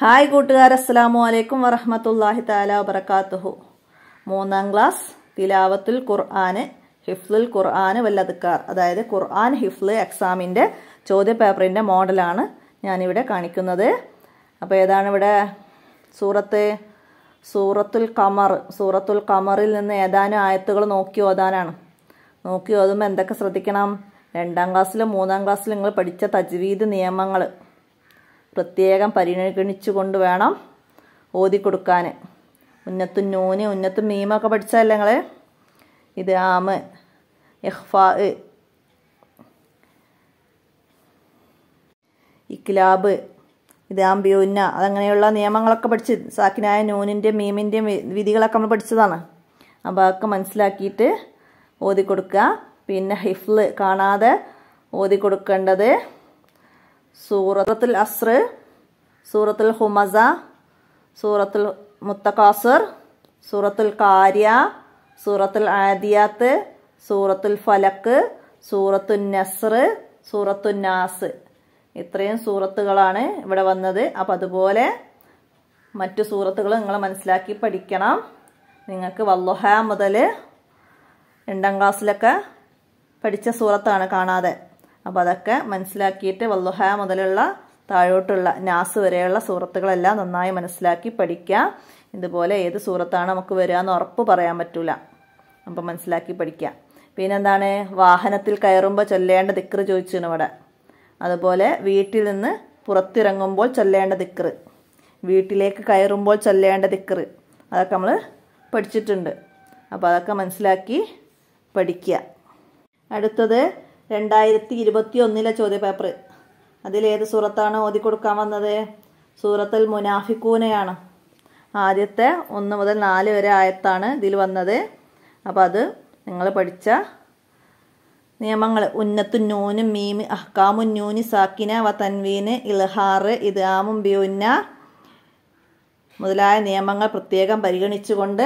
hi കൂട്ടുകാർ അസ്സലാമു അലൈക്കും വറഹമത്തല്ലാഹി താല വബർക്കാത്തുഹു മൂന്നാം ക്ലാസ് തിലാവത്തുൽ ഖുർആന് ഹിഫ്ലുൽ ഖുർആന് വല്ലതുക്കാർ അതായത് ഖുർആൻ ഹിഫ്ല് എക്സാമിൻ്റെ ചോദ്യ പേപ്പറിൻ്റെ മോഡലാണ് ഞാനിവിടെ കാണിക്കുന്നത് അപ്പോൾ ഏതാണ് ഇവിടെ സൂറത്ത് സൂറത്തുൽ കമർ സൂറത്തുൽ കമറിൽ നിന്ന് ഏതാനും ആയത്തുകൾ നോക്കി ഓതാനാണ് നോക്കി ഓതുമ്പോൾ എന്തൊക്കെ ശ്രദ്ധിക്കണം രണ്ടാം ക്ലാസ്സിലും മൂന്നാം ക്ലാസ്സിലും നിങ്ങൾ പഠിച്ച തജ്വീദ് നിയമങ്ങൾ പ്രത്യേകം പരിഗണിച്ചുകൊണ്ട് വേണം ഓതി കൊടുക്കാൻ ഉന്നത്തും നൂന് ഉന്നത്തും മീമൊക്കെ പഠിച്ചതല്ലേ നിങ്ങൾ ഇത് ആമ് ഇഹ്ഫാ ഇക്ലാബ് ഇത് ആംബിയുന്ന അതങ്ങനെയുള്ള നിയമങ്ങളൊക്കെ പഠിച്ച് സാക്കിനായ നൂനിൻ്റെയും മീമിൻ്റെയും വിധികളൊക്കെ നമ്മൾ പഠിച്ചതാണ് അപ്പോൾ അതൊക്കെ മനസ്സിലാക്കിയിട്ട് ഓതി കൊടുക്കുക പിന്നെ ഹിഫ്ല് കാണാതെ ഓതി കൊടുക്കേണ്ടത് സൂറത്തുൽ അസ്ർ സൂറത്തുൽ ഹുമസ സൂറത്തുൽ മുത്തക്കാസർ സൂറത്തുൽ കാര്യ സൂറത്തുൽ ആദിയാത്ത് സൂറത്തുൽ ഫലക്ക് സൂറത്തുൽ നസ്ർ സൂറത്തുൽ നാസ് ഇത്രയും സൂറത്തുകളാണ് ഇവിടെ വന്നത് അപ്പോൾ അതുപോലെ മറ്റു സൂറത്തുകൾ നിങ്ങൾ മനസ്സിലാക്കി പഠിക്കണം നിങ്ങൾക്ക് വല്ലുഹ മുതൽ രണ്ടാം ക്ലാസ്സിലൊക്കെ പഠിച്ച സൂറത്താണ് കാണാതെ അപ്പോൾ അതൊക്കെ മനസ്സിലാക്കിയിട്ട് വല്ലുഹ മുതലുള്ള താഴോട്ടുള്ള നാസ് വരെയുള്ള സൂറത്തുകളെല്ലാം നന്നായി മനസ്സിലാക്കി പഠിക്കുക ഇതുപോലെ ഏത് സൂറത്താണ് നമുക്ക് വരിക എന്ന് ഉറപ്പ് പറയാൻ പറ്റൂല അപ്പം മനസ്സിലാക്കി പഠിക്കുക പിന്നെന്താണ് വാഹനത്തിൽ കയറുമ്പോൾ ചൊല്ലേണ്ട ദിക്ർ ചോദിച്ചിരുന്നു ഇവിടെ അതുപോലെ വീട്ടിൽ നിന്ന് പുറത്തിറങ്ങുമ്പോൾ ചൊല്ലേണ്ട ദിക്ർ വീട്ടിലേക്ക് കയറുമ്പോൾ ചൊല്ലേണ്ട ദിക്ർ അതൊക്കെ നമ്മൾ പഠിച്ചിട്ടുണ്ട് അപ്പോൾ അതൊക്കെ മനസ്സിലാക്കി പഠിക്കുക അടുത്തത് രണ്ടായിരത്തി ഇരുപത്തി ഒന്നിലെ ചോദ്യപേപ്പർ അതിലേത് സൂറത്താണ് ഓതി കൊടുക്കാൻ വന്നത് സൂറത്തുൽ മുനാഫിക്കൂനയാണ് ആദ്യത്തെ ഒന്ന് മുതൽ നാല് വരെ ആയത്താണ് ഇതിൽ വന്നത് അപ്പോൾ അത് നിങ്ങൾ പഠിച്ച നിയമങ്ങൾ ഉന്നത്തു നൂനും മീമി അഹ്കാമുൻ നൂനി സാക്കിന വ തൻവീന് ഇൽഹാറ് ഇദാമും ബ്യൂന്ന മുതലായ നിയമങ്ങൾ പ്രത്യേകം പരിഗണിച്ചുകൊണ്ട്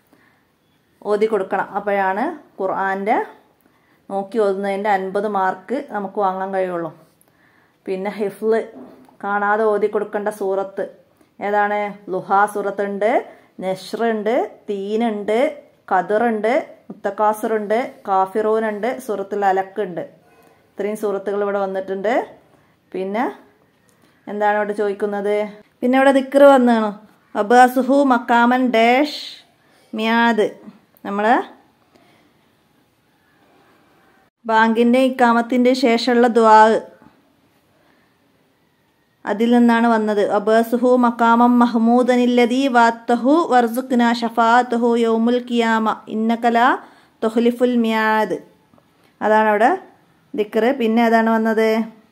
ഓതി കൊടുക്കണം അപ്പോഴാണ് ഖുർആൻ്റെ നോക്കി ഓതുന്നതിൻ്റെ അൻപത് മാർക്ക് നമുക്ക് വാങ്ങാൻ കഴിയുള്ളൂ പിന്നെ ഹിഫ്ല് കാണാതെ ഓതി കൊടുക്കേണ്ട സൂറത്ത് ഏതാണ് ലുഹാ സൂറത്തുണ്ട് നെഷ്റുണ്ട് തീനുണ്ട് ഖദറുണ്ട് മുത്തക്കാസറുണ്ട് കാഫിറൂനുണ്ട് സൂറത്തുൽ അലക്കുണ്ട് ഇത്രയും സൂറത്തുകൾ ഇവിടെ വന്നിട്ടുണ്ട് പിന്നെ എന്താണ് ഇവിടെ ചോദിക്കുന്നത് പിന്നെ ഇവിടെ ദിക്കറ് വന്നാണ് അബാസുഹു മക്കാമൻ ഡാഷ് മിയാദ് നമ്മൾ ബാങ്കിൻ്റെ ഇക്കാമത്തിൻ്റെ ശേഷമുള്ള ദ്വാ അതിൽ നിന്നാണ് വന്നത് അബസുഹു മക്കാമം മഹ്മൂദനില്ലതി വാത്തഹു വർസുഖ്ന ഷഫാത്തഹു യൗമുൽ കിയാമ ഇന്നകല തൊഹ്ലിഫുൽ മിയാദ് അതാണ് അവിടെ ദിക്കറ് പിന്നെ ഏതാണ് വന്നത്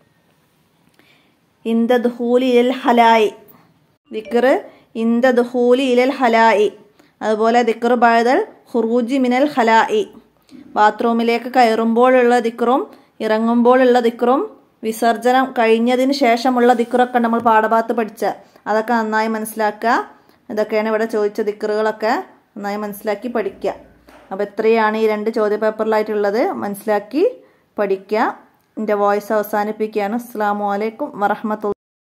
ഇന്ദദ്ഹൂലി ഇലൽ ഹലായി ദിക്കറ് ഇന്ദദ്ഹൂലി ഇലൽ ഹലായി അതുപോലെ ദിക്കറ് ബഴതൽ ഹുറൂജി മിനൽ ഹലായി ബാത്റൂമിലേക്ക് കയറുമ്പോഴുള്ള ദിക്കറും ഇറങ്ങുമ്പോഴുള്ള ദിക്കറും വിസർജനം കഴിഞ്ഞതിന് ശേഷമുള്ള ദിക്കറൊക്കെ നമ്മൾ പാഠഭാഗത്ത് പഠിച്ച അതൊക്കെ നന്നായി മനസ്സിലാക്കുക ഇതൊക്കെയാണ് ഇവിടെ ചോദിച്ച ദിക്കറുകളൊക്കെ നന്നായി മനസ്സിലാക്കി പഠിക്കുക അപ്പോൾ എത്രയാണ് ഈ രണ്ട് ചോദ്യ പേപ്പറിലായിട്ടുള്ളത് മനസ്സിലാക്കി പഠിക്കുക എൻ്റെ വോയിസ് അവസാനിപ്പിക്കുകയാണ് അസ്സാം വലൈക്കും വറഹമത്തുള്ള